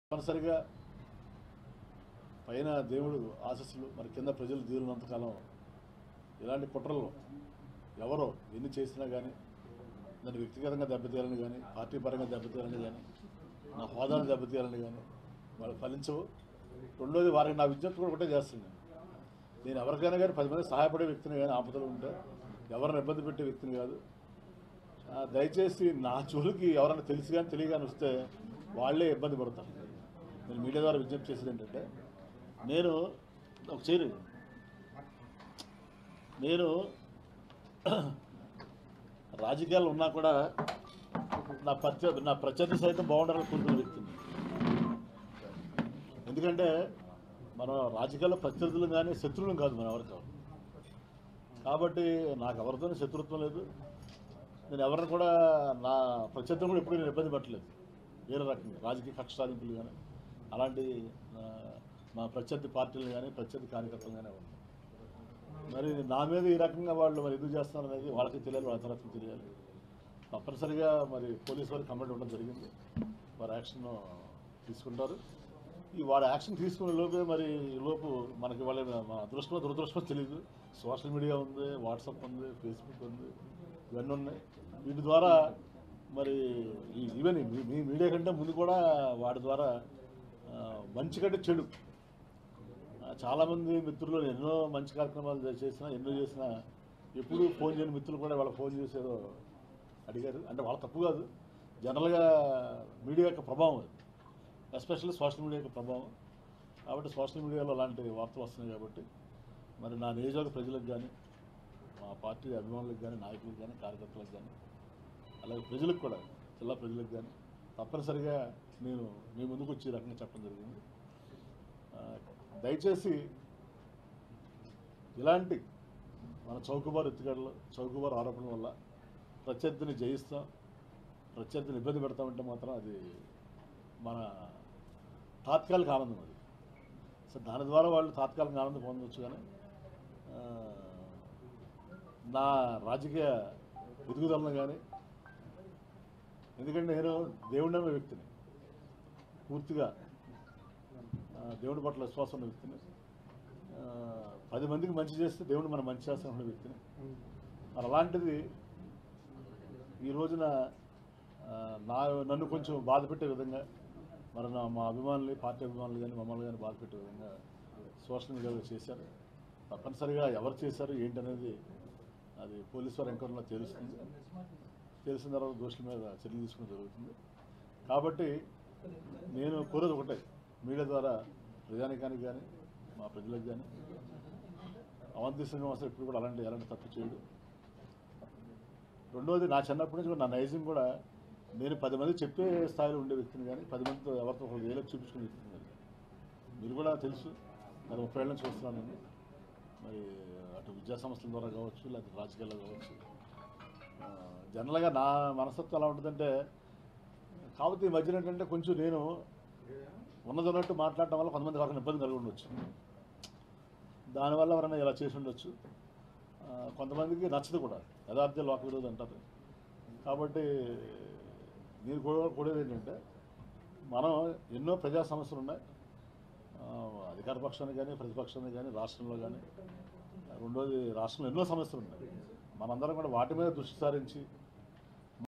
తప్పనిసరిగా పైన దేవుడు ఆశస్సులు మరి కింద ప్రజలు దీవులంతకాలం ఇలాంటి కుట్రలు ఎవరో ఎన్ని చేసినా కానీ నన్ను వ్యక్తిగతంగా దెబ్బతీయాలని కానీ పార్టీ పరంగా దెబ్బతీయాలని కానీ నా హోదాను దెబ్బతీయాలని కానీ వాళ్ళు ఫలించవు రెండోది వారికి నా విజ్ఞప్తి కూడా ఒకటే చేస్తున్నాను నేను ఎవరికైనా కానీ పది మంది సహాయపడే వ్యక్తిని కానీ ఆపదలు ఉంటే ఎవరిని ఇబ్బంది పెట్టే వ్యక్తిని కాదు ఆ, దయచేసి నా జోలికి ఎవరైనా తెలిసి కానీ తెలియగాని వస్తే వాళ్ళే ఇబ్బంది పడతారు నేను మీడియా ద్వారా విజ్ఞప్తి చేసేది ఏంటంటే నేను ఒక చేయరు నేను రాజకీయాలు ఉన్నా కూడా నా ప్రత్యర్థి నా ప్రత్యర్థి సైతం బాగుండాలని కోరుకునే వ్యక్తిని ఎందుకంటే మనం రాజకీయాల్లో ప్రత్యర్థులు కానీ శత్రువులు కాదు మనం ఎవరికి కాబట్టి నాకు ఎవరితోనూ శత్రుత్వం లేదు నేను ఎవరిని కూడా నా ప్రత్యర్థం కూడా ఎప్పుడు నేను ఇబ్బంది పెట్టలేదు వేరే రకంగా రాజకీయ కక్ష సాధింపులు కానీ అలాంటి ఆ, మా ప్రత్యర్థి పార్టీలు కానీ ప్రత్యర్థి కార్యకర్తలు కానీ ఎవరు మరి నా మీద ఈ రకంగా వాళ్ళు మరి ఎందుకు చేస్తున్నారు అనేది వాళ్ళకి తెలియాలి వాళ్ళ తరఫున తెలియాలి తప్పనిసరిగా మరి పోలీసు వారికి కంప్లైంట్ ఇవ్వడం జరిగింది వారు యాక్షన్ తీసుకుంటారు ఈ వాడు యాక్షన్ తీసుకునే లోపే మరి ఈ లోపు మనకి వాళ్ళ మన అదృష్టమో దురదృష్టమో తెలియదు సోషల్ మీడియా ఉంది వాట్సాప్ ఉంది ఫేస్బుక్ ఉంది ఇవన్నీ ఉన్నాయి వీటి ద్వారా మరి ఈ- ఈవెన్ మీ మీ మీడియా కంటే ముందు కూడా వాటి ద్వారా ఆ, మంచి కంటే చెడు ఆ, చాలామంది మిత్రులు ఎన్నో మంచి కార్యక్రమాలు చే- చేసినా ఎన్నో చేసినా ఎప్పుడు ఫోన్ చేయని మిత్రులు కూడా వాళ్ళ ఫోన్ చేసేదో అడిగారు అంటే వాళ్ళ తప్పు కాదు జనరల్గా మీడియా యొక్క ప్రభావం అది ఎస్పెషల్లీ సోషల్ మీడియా యొక్క ప్రభావం కాబట్టి సోషల్ మీడియాలో అలాంటి వార్తలు వస్తున్నాయి కాబట్టి మరి నా నియోజకవర్గ ప్రజలకు కానీ మా పార్టీ అభిమానులకు కానీ నాయకులకు కానీ కార్యకర్తలకు కానీ అలాగే ప్రజలకు కూడా జిల్లా ప్రజలకు కానీ తప్పనిసరిగా నేను మీ ముందుకు వచ్చి ఈ రకంగా చెప్పడం జరిగింది ఆ, దయచేసి ఇలాంటి మన చౌకబారు ఎత్తుగడలు చౌకబారు ఆరోపణల వల్ల ప్రత్యర్థిని జయిస్తాం ప్రత్యర్థిని ఇబ్బంది పెడతామంటే మాత్రం అది మన తాత్కాలిక ఆనందం అది సో దాని ద్వారా వాళ్ళు తాత్కాలిక ఆనందం పొందవచ్చు కానీ ఆ, నా రాజకీయ ఎదుగుదలను కానీ ఎందుకంటే నేను దేవుడి నమ్మే వ్యక్తిని పూర్తిగా ఆ, దేవుడి పట్ల విశ్వాసం ఉన్న వ్యక్తిని ఆ, పది మందికి మంచి చేస్తే దేవుడు మనం మంచి చేస్తామన్న వ్యక్తిని మరి అలాంటిది ఈ రోజున ఆ, నా నన్ను కొంచెం బాధ పెట్టే విధంగా మరి నా మా అభిమానులు పార్టీ అభిమానులు కానీ మమ్మల్ని కానీ బాధ పెట్టే విధంగా సోషల్ మీడియాలో చేశారు తప్పనిసరిగా ఎవరు చేశారు ఏంటనేది అది పోలీసు వారి ఎంక్వైరీలో తెలుస్తుంది తెలిసిన తర్వాత దోషుల మీద చర్యలు తీసుకోవడం జరుగుతుంది కాబట్టి నేను కోరేది ఒకటే మీడియా ద్వారా ప్రజానికానికి కానీ మా ప్రజలకు కానీ అవంతి శ్రీనివాసరావు ఇప్పుడు కూడా అలాంటి ఎలాంటి తప్పు చేయడు రెండోది నా చిన్నప్పటి నుంచి కూడా నా నైజం కూడా నేను పది మంది చెప్పే స్థాయిలో ఉండే వ్యక్తిని కానీ పది మందితో ఎవరితో ఒక వేలకు చూపించుకునే వ్యక్తిని కానీ మీరు కూడా తెలుసు మరి ముప్పై ఏళ్ళ నుంచి వస్తున్నాను నేను మరి అటు విద్యా సంస్థల ద్వారా కావచ్చు లేకపోతే రాజకీయాల్లో కావచ్చు ఆ, జనరల్గా నా మనస్తత్వం ఎలా ఉంటుందంటే కాకపోతే ఈ మధ్యన ఏంటంటే కొంచెం నేను ఉన్నదన్నట్టు మాట్లాడటం వల్ల కొంతమంది వరకు ఇబ్బంది కలిగి ఉండొచ్చు దానివల్ల ఎవరైనా ఇలా చేసి ఉండొచ్చు ఆ, కొంతమందికి నచ్చదు కూడా యథార్థ లోక విరోధి అంటారు కాబట్టి నేను కూడా కూడేది ఏంటంటే మనం ఎన్నో ప్రజా సమస్యలు ఉన్నాయి ఆ, అధికార పక్షానికి కానీ ప్రతిపక్షానికి కానీ రాష్ట్రంలో కానీ రెండోది రాష్ట్రంలో ఎన్నో సమస్యలు ఉన్నాయి మనందరం కూడా వాటి మీద దృష్టి సారించి